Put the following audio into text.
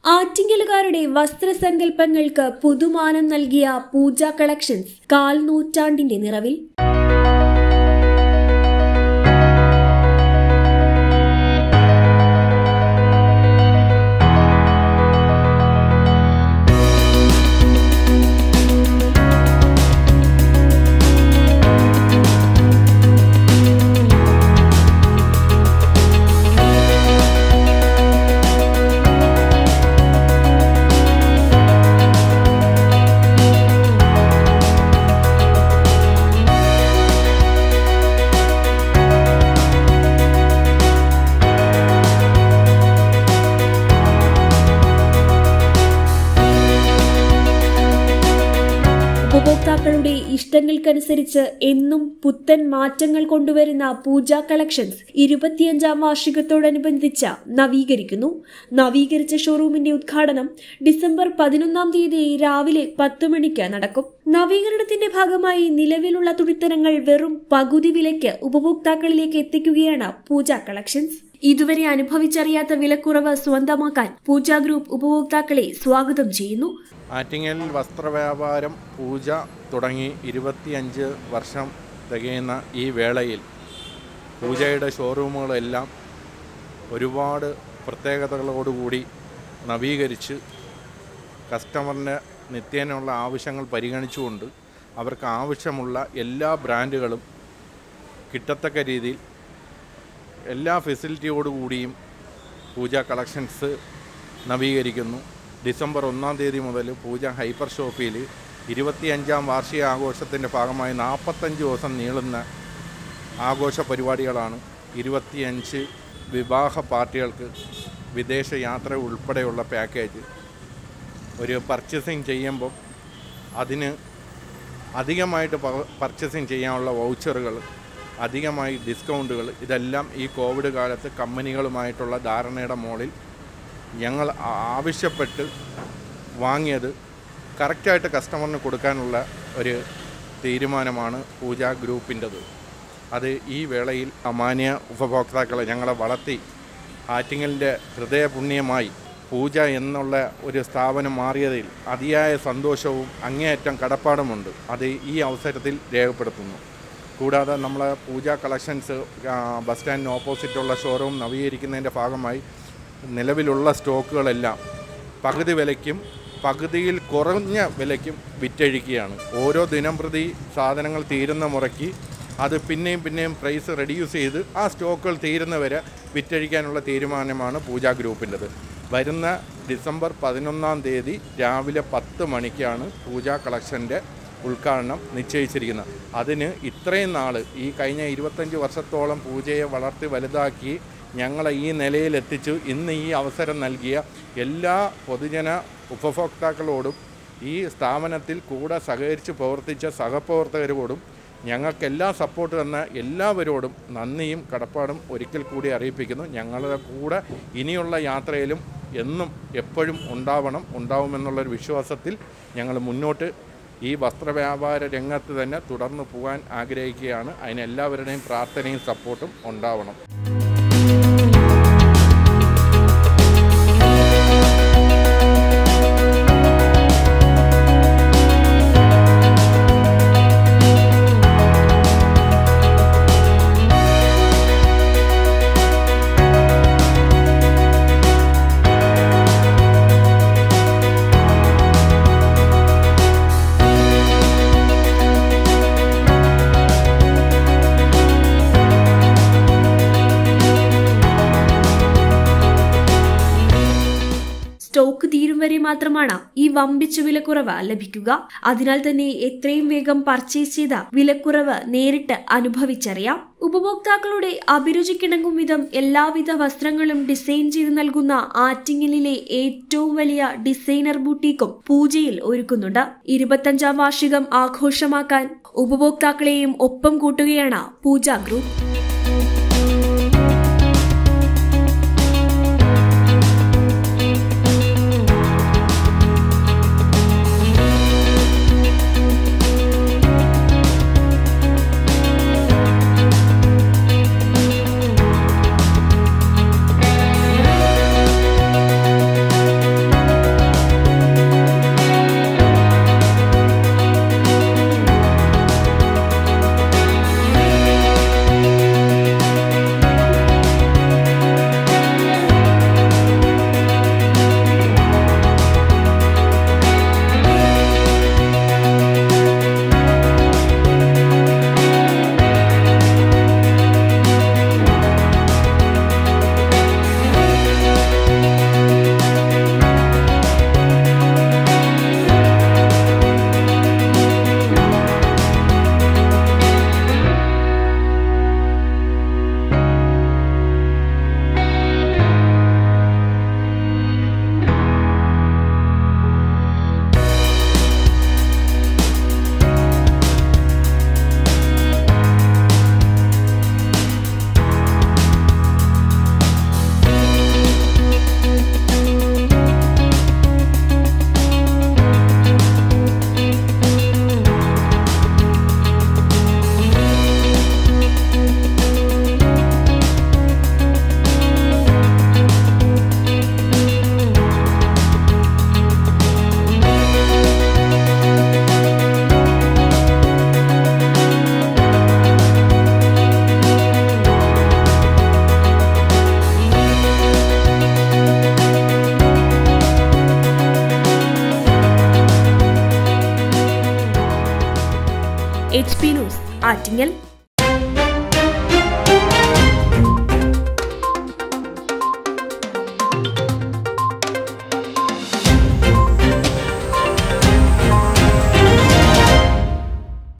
ആറ്റിങ്ങലുകാരുടെ വസ്ത്രസങ്കല്പങ്ങൾക്ക് പുതുമാനം നൽകിയ പൂജ കളക്ഷൻസ് കാൽ നൂറ്റാണ്ടിന്റെ നിറവിൽ ഉപഭോക്താക്കളുടെ ഇഷ്ടങ്ങൾക്കനുസരിച്ച് എന്നും പുത്തൻ മാറ്റങ്ങൾ കൊണ്ടുവരുന്ന പൂജ കളക്ഷൻസ് ഇരുപത്തിയഞ്ചാം വാർഷികത്തോടനുബന്ധിച്ച് നവീകരിക്കുന്നു നവീകരിച്ച ഷോറൂമിന്റെ ഉദ്ഘാടനം ഡിസംബർ പതിനൊന്നാം തീയതി രാവിലെ പത്ത് മണിക്ക് നടക്കും നവീകരണത്തിന്റെ ഭാഗമായി നിലവിലുള്ള തുണിത്തരങ്ങൾ വെറും പകുതി വിലയ്ക്ക് ഉപഭോക്താക്കളിലേക്ക് എത്തിക്കുകയാണ് പൂജ കളക്ഷൻസ് ഇതുവരെ അനുഭവിച്ചറിയാത്ത വിലക്കുറവ് സ്വന്തമാക്കാൻ പൂജ ഗ്രൂപ്പ് ഉപഭോക്താക്കളെ സ്വാഗതം ചെയ്യുന്നു ആറ്റിങ്ങൽ വസ്ത്രവ്യാപാരം പൂജ തുടങ്ങി ഇരുപത്തിയഞ്ച് വർഷം തികയുന്ന ഈ വേളയിൽ പൂജയുടെ ഷോറൂമുകളെല്ലാം ഒരുപാട് പ്രത്യേകതകളോടുകൂടി നവീകരിച്ച് കസ്റ്റമറിൻ്റെ നിത്യേനയുള്ള ആവശ്യങ്ങൾ പരിഗണിച്ചുകൊണ്ട് അവർക്ക് ആവശ്യമുള്ള എല്ലാ ബ്രാൻഡുകളും കിട്ടത്തക്ക രീതിയിൽ എല്ലാ ഫെസിലിറ്റിയോടുകൂടിയും പൂജ കളക്ഷൻസ് നവീകരിക്കുന്നു ഡിസംബർ ഒന്നാം തീയതി മുതൽ പൂജ ഹൈപ്പർ ഷോപ്പിൽ ഇരുപത്തിയഞ്ചാം വാർഷിക ആഘോഷത്തിൻ്റെ ഭാഗമായി നാൽപ്പത്തഞ്ച് ദിവസം നീളുന്ന ആഘോഷ പരിപാടികളാണ് ഇരുപത്തിയഞ്ച് വിവാഹ പാർട്ടികൾക്ക് വിദേശ യാത്ര ഉൾപ്പെടെയുള്ള പാക്കേജ് ഒരു പർച്ചേസിങ് ചെയ്യുമ്പോൾ അതിന് അധികമായിട്ട് പർച്ചേസിങ് ചെയ്യാനുള്ള വൗച്ചറുകൾ അധികമായി ഡിസ്കൗണ്ടുകൾ ഇതെല്ലാം ഈ കോവിഡ് കാലത്ത് കമ്പനികളുമായിട്ടുള്ള ധാരണയുടെ മുകളിൽ ഞങ്ങൾ ആവശ്യപ്പെട്ട് വാങ്ങിയത് കറക്റ്റായിട്ട് കസ്റ്റമറിന് കൊടുക്കാനുള്ള ഒരു തീരുമാനമാണ് പൂജ ഗ്രൂപ്പിൻ്റെത് അത് ഈ വേളയിൽ അമാന്യ ഉപഭോക്താക്കളെ ഞങ്ങളെ വളർത്തി ആറ്റിങ്ങലിൻ്റെ ഹൃദയപുണ്യമായി പൂജ എന്നുള്ള ഒരു സ്ഥാപനം മാറിയതിൽ അതിയായ സന്തോഷവും അങ്ങേയറ്റം കടപ്പാടുമുണ്ട് അത് ഈ അവസരത്തിൽ രേഖപ്പെടുത്തുന്നു കൂടാതെ നമ്മൾ പൂജ കളക്ഷൻസ് ബസ് സ്റ്റാൻഡിന് ഓപ്പോസിറ്റുള്ള ഷോറൂം നവീകരിക്കുന്നതിൻ്റെ ഭാഗമായി നിലവിലുള്ള സ്റ്റോക്കുകളെല്ലാം പകുതി വിലയ്ക്കും പകുതിയിൽ കുറഞ്ഞ വിലയ്ക്കും വിറ്റഴിക്കുകയാണ് ഓരോ ദിനം പ്രതി സാധനങ്ങൾ തീരുന്ന മുറയ്ക്ക് അത് പിന്നെയും പിന്നെയും പ്രൈസ് റെഡ്യൂസ് ചെയ്ത് ആ സ്റ്റോക്കുകൾ തീരുന്നവരെ വിറ്റഴിക്കാനുള്ള തീരുമാനമാണ് പൂജ ഗ്രൂപ്പിൻ്റെത് വരുന്ന ഡിസംബർ പതിനൊന്നാം തീയതി രാവിലെ പത്ത് മണിക്കാണ് പൂജ കളക്ഷൻ്റെ ഉദ്ഘാടനം നിശ്ചയിച്ചിരിക്കുന്നത് അതിന് ഇത്രയും നാൾ ഈ കഴിഞ്ഞ ഇരുപത്തഞ്ച് വർഷത്തോളം പൂജയെ വളർത്തി വലുതാക്കി ഞങ്ങളെ ഈ നിലയിലെത്തിച്ചു ഇന്ന് ഈ അവസരം നൽകിയ എല്ലാ പൊതുജന ഉപഭോക്താക്കളോടും ഈ സ്ഥാപനത്തിൽ കൂടെ സഹകരിച്ച് പ്രവർത്തിച്ച സഹപ്രവർത്തകരോടും ഞങ്ങൾക്കെല്ലാം സപ്പോർട്ട് തന്ന എല്ലാവരോടും നന്ദിയും കടപ്പാടും ഒരിക്കൽ കൂടി അറിയിപ്പിക്കുന്നു ഞങ്ങളുടെ കൂടെ ഇനിയുള്ള യാത്രയിലും എന്നും എപ്പോഴും ഉണ്ടാവണം ഉണ്ടാവുമെന്നുള്ളൊരു വിശ്വാസത്തിൽ ഞങ്ങൾ മുന്നോട്ട് ഈ വസ്ത്രവ്യാപാര രംഗത്ത് തന്നെ തുടർന്ന് പോകാൻ ആഗ്രഹിക്കുകയാണ് അതിന് എല്ലാവരുടെയും പ്രാർത്ഥനയും സപ്പോർട്ടും ഉണ്ടാവണം സ്റ്റോക്ക് തീരും വരെ മാത്രമാണ് ഈ വമ്പിച്ച വിലക്കുറവ് ലഭിക്കുക അതിനാൽ തന്നെ എത്രയും വേഗം പർച്ചേസ് ചെയ്ത വിലക്കുറവ് നേരിട്ട് അനുഭവിച്ചറിയാം ഉപഭോക്താക്കളുടെ അഭിരുചിക്കിണങ്ങും വിധം എല്ലാവിധ വസ്ത്രങ്ങളും ഡിസൈൻ ചെയ്ത് നൽകുന്ന ആറ്റിങ്ങലിലെ ഏറ്റവും വലിയ ഡിസൈനർ ബൂട്ടീക്കും പൂജയിൽ ഒരുക്കുന്നുണ്ട് ഇരുപത്തഞ്ചാം വാർഷികം ആഘോഷമാക്കാൻ ഉപഭോക്താക്കളെയും ഒപ്പം കൂട്ടുകയാണ് പൂജ ഗ്രൂപ്പ് ആറ്റിങ്ങൽ